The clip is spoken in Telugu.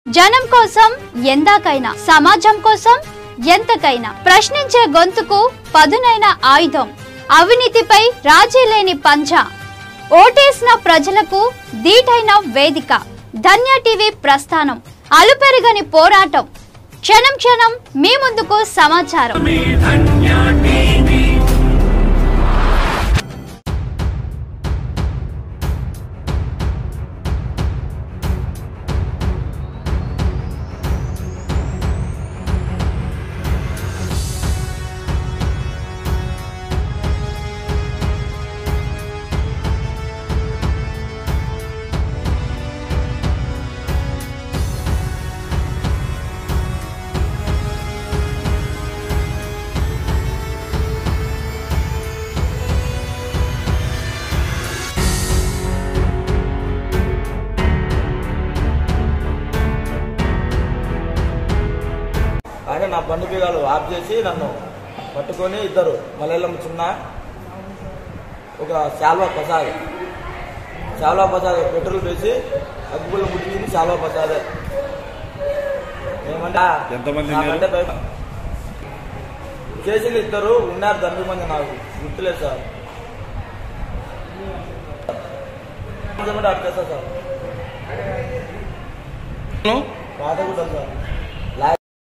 జనం కోసం ఎందాకైనా సమాజం కోసం ఎంతకైనా ప్రశ్నించే గొంతుకు పదునైన ఆయుధం అవినీతిపై రాజీ లేని పంజా ఓటేసిన ప్రజలకు దీటైన వేదిక ధన్య టీవీ ప్రస్థానం అలుపెరగని పోరాటం క్షణం క్షణం మీ ముందుకు సమాచారం ఆయన నా బండి బీగాలు ఆఫ్ చేసి నన్ను పట్టుకొని ఇద్దరు మలయాళం చిన్న ఒక శాల్వా ప్రసాద్ శాల్వా ప్రసాద్ పెట్రోల్ వేసి అగ్గులు ముట్టింది శాల్వా ప్రసాద్ ఏమంటే ఎంతమంది నాకంటే భయం. చేసిన ఇద్దరు ఉన్నారు తొమ్మిది మంది నాకు గుర్తులేదు సార్ నిజమంటే అట్లా సార్ పాత కూడా సార్